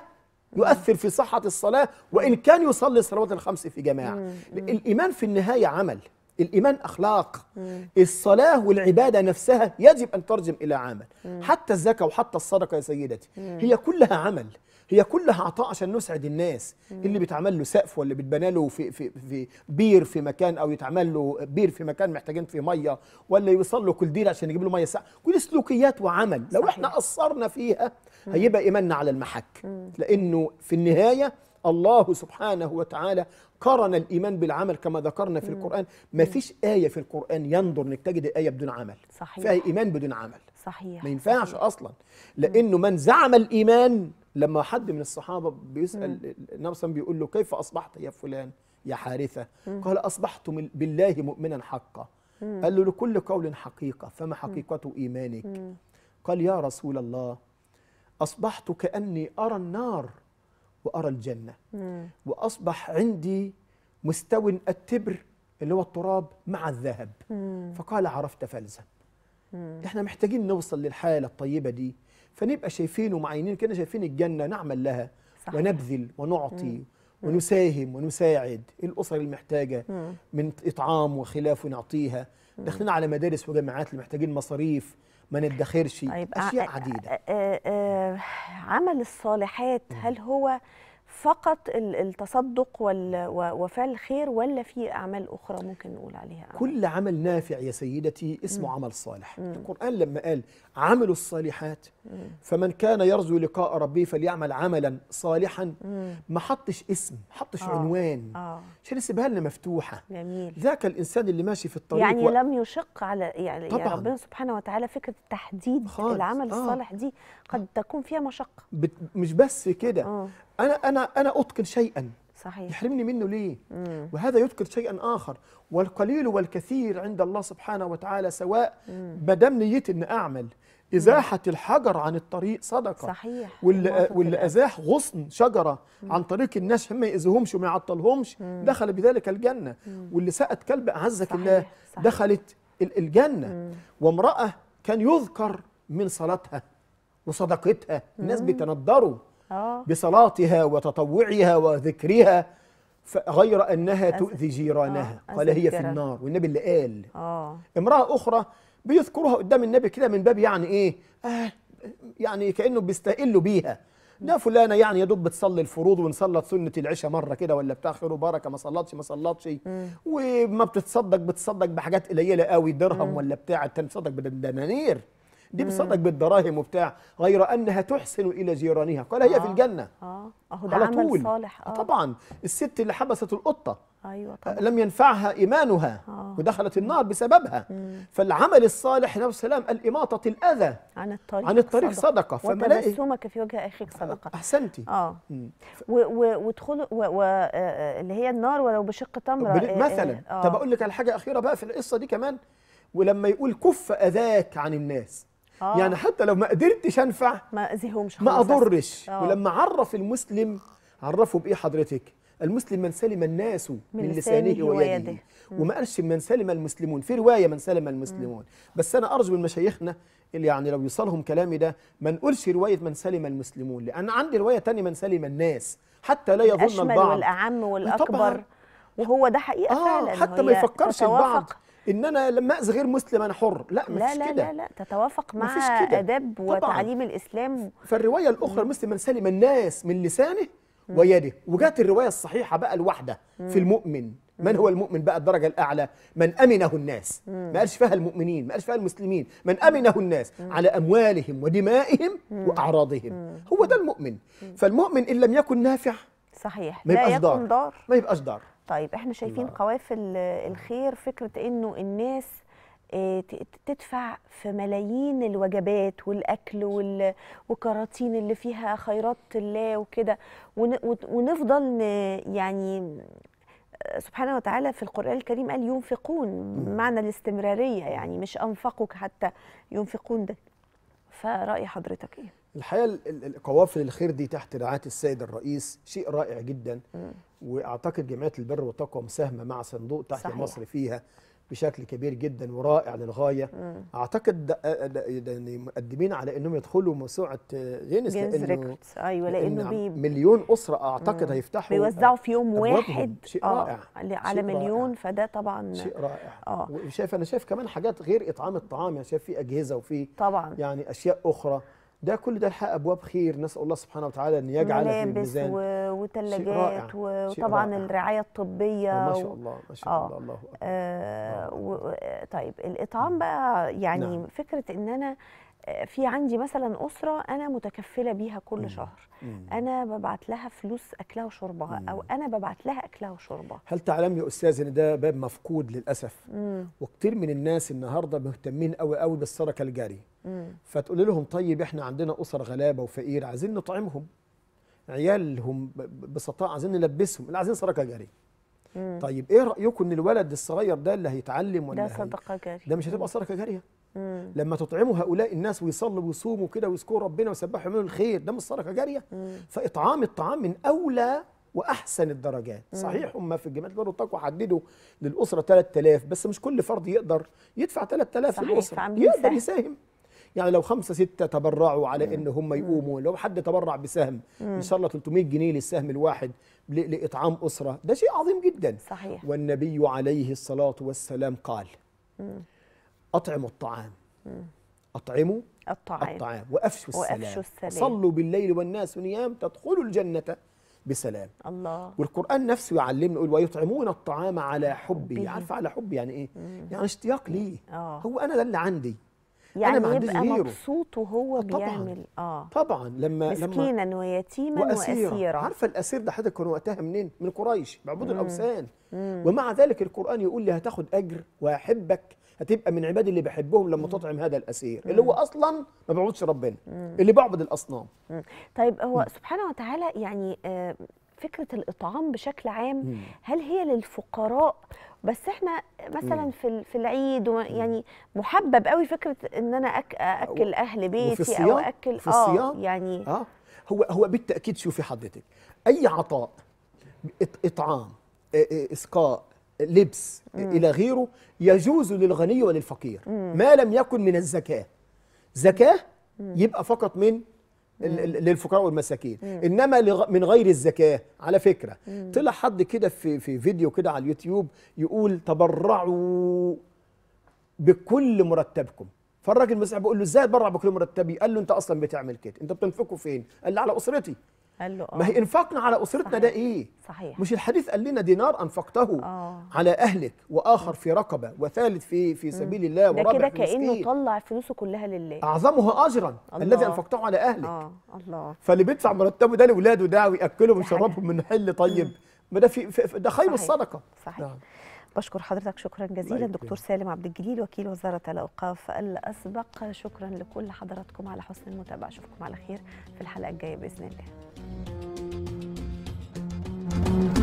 يؤثر في صحة الصلاة وإن كان يصلي الصلوات الخمس في جماعة الإيمان في النهاية عمل الإيمان أخلاق الصلاة والعبادة نفسها يجب أن ترجم إلى عمل حتى الزكاة وحتى الصدقة يا سيدتي هي كلها عمل هي كلها عطاء عشان نسعد الناس اللي بيتعمل له سقف ولا بيتبنى له في في في بير في مكان او يتعمل له بير في مكان محتاجين فيه ميه ولا يوصل له كولدير عشان يجيب له ميه ساقعه كل سلوكيات وعمل لو صحيح. احنا قصرنا فيها هيبقى ايماننا على المحك لانه في النهايه الله سبحانه وتعالى قرن الايمان بالعمل كما ذكرنا في القران ما فيش ايه في القران ينظر انك تجد ايه بدون عمل صحيح. فيها ايمان بدون عمل صحيح ما ينفعش صحيح. اصلا لانه من زعم الايمان لما حد من الصحابه بيسال النبي صلى الله عليه وسلم بيقول له كيف اصبحت يا فلان يا حارثه قال اصبحت من- بالله مؤمنا حقا قال له لكل قول حقيقه فما حقيقه ايمانك قال يا رسول الله اصبحت كاني ارى النار وارى الجنه واصبح عندي مستو التبر اللي هو التراب مع الذهب فقال عرفت فلزم احنا محتاجين نوصل للحاله الطيبه دي فنبقى شايفين ومعينين كده شايفين الجنه نعمل لها صحيح. ونبذل ونعطي ونساهم ونساعد الاسر المحتاجه من اطعام وخلافه نعطيها داخلين على مدارس وجامعات اللي محتاجين مصاريف ما ندخرش طيب اشياء ع- عديده آه، آه، آه، عمل الصالحات هل هو فقط ال- التصدق وال- و- وفعل الخير ولا في اعمال اخرى ممكن نقول عليها أعمال؟ كل عمل نافع يا سيدتي اسمه عمل صالح القرآن لما قال عملوا الصالحات فمن كان يرجو لقاء ربه فليعمل عملا صالحا ما حطش اسم ما حطش آه. عنوان اه عشان يسيبها لنا مفتوحة جميل ذاك الإنسان اللي ماشي في الطريق يعني و- لم يشق على يعني يا طبعاً. ربنا سبحانه وتعالى فكره التحديد خالص. العمل آه. الصالح دي قد تكون فيها مشقه بت... مش بس كده اه أنا أنا أنا أتقن شيئا صحيح يحرمني منه ليه وهذا يتقن شيئا آخر والقليل والكثير عند الله سبحانه وتعالى سواء ما دام نيتي إن أعمل إزاحة الحجر عن الطريق صدقة صحيح واللي, نقطة واللي الأساس. أزاح غصن شجرة عن طريق الناس ما يأذيهمش وما يعطلهمش دخل بذلك الجنة واللي سقت كلب أعزك صحيح، الله صحيح. دخلت ال- الجنة وامرأة كان يذكر من صلاتها وصدقتها الناس بيتندروا اه بصلاتها وتطوعها وذكرها غير أنها أذى- تؤذي جيرانها آه، قال أذى هي في الجيران. النار والنبي اللي قال اه امرأة أخرى بيذكرها قدام النبي كده من باب يعني إيه آه يعني كأنه بيستقلوا بيها لا فلانة يعني يا دوب بتصلي الفروض ونصلت سنة العشاء مرة كده ولا بتاع خير وبركة ما صلتش ما صلتش وما بتتصدق بتصدق بحاجات قليلة قوي درهم ولا بتاع التاني بتصدق بالدنانير دي بتصدق بالدراهم وبتاع غير أنها تحسن إلى جيرانها قال هي في آه. الجنة اه اهو ده على عمل طول صالح اه طبعا الست اللي حبست القطة ايوه طبعا لم ينفعها إيمانها آه. ودخلت النار بسببها فالعمل الصالح النبي صلى الله عليه وسلم قال إماطة الأذى عن الطريق عن الطريق صدقة فملاقي وتبسمك في وجه اخيك صدقه أحسنتي اه مم. و- و- وادخلوا و- و- آه، آه، اللي هي النار ولو بشق تمره بل- آه، مثلا آه، طب أقول لك على حاجة أخيرة بقى في القصة دي كمان ولما يقول كف أذاك عن الناس آه. يعني حتى لو ما قدرتش أنفع ما اذيهمش ما خالص. أضرش آه. ولما عرف المسلم عرفه بإيه حضرتك المسلم من سلم الناس من, من لسانه لسانه ويده ويده. وما قالش من سلم المسلمون في رواية من سلم المسلمون بس أنا أرجو من مشايخنا اللي يعني لو يوصلهم كلامي ده ما نقولش رواية من سلم المسلمون لأن عندي رواية تانية من سلم الناس حتى لا يظن الاشمل البعض والاعم والاكبر طبعاً. وهو ده حقيقه آه فعلا حتى ما هي يفكرش البعض تتوافق- ان انا لما اذي غير مسلم انا حر لا لا مفيش لا كده لا لا تتوافق مع مفيش كده. اداب طبعاً. وتعاليم الاسلام فالروايه الاخرى المسلم من سلم الناس من لسانه ويده وجات الروايه الصحيحه بقى الواحده في المؤمن من هو المؤمن بقى الدرجه الاعلى من امنه الناس ما قالش فيها المؤمنين ما قالش فيها المسلمين من امنه الناس على اموالهم ودمائهم واعراضهم هو ده المؤمن فالمؤمن ان لم يكن نافع صحيح ما لا يبقاش يكن دار دار ما يبقاش دار طيب احنا شايفين الله. قوافل آه، الخير فكره انه الناس آه، ت- ت- تدفع في ملايين الوجبات والاكل وال- والكراتين اللي فيها خيرات الله وكده ون- ون- ونفضل ن- يعني آه، سبحانه وتعالى في القرآن الكريم قال ينفقون معنى الاستمرارية يعني مش أنفقوا حتى ينفقون ده فرأي حضرتك إيه؟ الحقيقه ال- ال- القوافل الخير دي تحت رعايه السيد الرئيس شيء رائع جدا واعتقد جمعيه البر والتقوى مساهمه مع صندوق تحت صحيح. مصر فيها بشكل كبير جدا ورائع للغايه اعتقد ده ده- ده يعني مقدمين على انهم يدخلوا موسوعه جينيس جينز لانه ريكوردز ايوه لانه لأن بي مليون اسره اعتقد هيفتحوا بيوزعوا في يوم أبوابهم. واحد شيء آه، رائع على- على شيء رائع. مليون فده طبعا شيء رائع آه. وشايف انا شايف كمان حاجات غير اطعام الطعام يعني شايف في اجهزه وفي طبعا يعني اشياء اخرى ده كل ده الحق ابواب خير نسال الله سبحانه وتعالى ان يجعل في ملابس الميزان و- رائع. وثلاجات شيء وطبعا رائع. الرعايه الطبيه ما و- شاء الله ما شاء آه. الله الله اكبر آه و... و- طيب الاطعام بقى يعني نعم. نعم. فكره ان انا آه، في عندي مثلا اسره انا متكفله بيها كل شهر مم. انا ببعت لها فلوس اكلها وشربها او انا ببعت لها اكلها وشربها هل تعلم يا استاذ ان ده باب مفقود للاسف مم. وكتير من الناس النهارده مهتمين قوي قوي بالسرقه الجاريه مم. فتقول لهم طيب احنا عندنا اسر غلابه وفقير عايزين نطعمهم عيالهم ب- ب- بسطاء عايزين نلبسهم لا عايزين سرقه جاريه مم. طيب ايه رايكم ان الولد الصغير ده اللي هيتعلم ولا ده هي- صدقه جاريه ده مش هتبقى صدقه جاريه مم. لما تطعموا هؤلاء الناس ويصلوا ويصوموا كده ويذكروا ربنا ويسبحوا يعملوا الخير ده مش صدقه جاريه فاطعام الطعام من اولى واحسن الدرجات صحيح هم في الجمعيه البر والتقوى حددوا للاسره 3000 بس مش كل فرد يقدر يدفع 3000 صحيح، للاسره فعاملين يقدر سهم. يساهم يعني لو خمسة ستة تبرعوا على ان هم يقوموا لو حد تبرع بسهم ان شاء الله 300 جنيه للسهم الواحد ل- لاطعام اسره ده شيء عظيم جدا صحيح والنبي عليه الصلاة والسلام قال أطعموا الطعام أطعموا الطعام الطعام وأفشوا السلام, وأفشوا السلام. صلوا بالليل والناس نيام تدخلوا الجنة بسلام الله والقرآن نفسه يعلمنا يقول ويطعمون الطعام على حبه حبه. عارفة على حب يعني إيه؟ يعني اشتياق ليه آه. هو أنا ده اللي عندي يعني ما عنديش يبقى غيره. مبسوط وهو طبعاً. بيعمل اه طبعا لما لما مسكينا ويتيما وأسيرا واسيرا عارفة الأسير ده حضرتك كانوا وقتها منين؟ من قريش بيعبدوا الأوثان ومع ذلك القرآن يقول لي هتاخد أجر وأحبك هتبقى من عبادي اللي بحبهم لما تطعم هذا الأسير اللي هو أصلا ما بيعبدش ربنا اللي بيعبد الأصنام مم. طيب هو سبحانه وتعالى يعني آه، فكرة الإطعام بشكل عام هل هي للفقراء بس احنا مثلا في ال- في العيد وما- يعني محبب قوي فكرة ان انا أك اكل اهل بيتي الصيام؟ او اكل وفي الصيام؟ يعني اه هو هو بالتاكيد شوفي حضرتك اي عطاء إط- اطعام آه، آه، اسقاء لبس آه، الى غيره يجوز للغني وللفقير ما لم يكن من الزكاه زكاه يبقى فقط من ال- ال- للفقراء والمساكين انما لغ- من غير الزكاه على فكره طلع حد كده في في فيديو كده على اليوتيوب يقول تبرعوا بكل مرتبكم فالراجل مسيح بيقول له ازاي اتبرع بكل مرتبي قال له انت اصلا بتعمل كده انت بتنفقه فين قال له على اسرتي قال له اه ما هي انفاقنا على اسرتنا صحيح. ده ايه صحيح مش الحديث قال لنا دينار انفقته آه. على اهلك واخر في رقبه وثالث في في سبيل الله ده ورابع كده في كأنه مسكين طلع فلوسه كلها لله اعظمه اجرا الله. الذي انفقته على اهلك اه الله فاللي بيدفع مرتبه ده لاولاده ده وياكلهم دي حاجة. ويشربهم من حل طيب ما ده في في- ده خير صحيح. الصدقه صحيح نعم. بشكر حضرتك شكرا جزيلا يكرمك. دكتور سالم عبد الجليل وكيل وزارة الأوقاف الأسبق شكرا لكل حضراتكم على حسن المتابعة أشوفكم على خير في الحلقة الجاية بإذن الله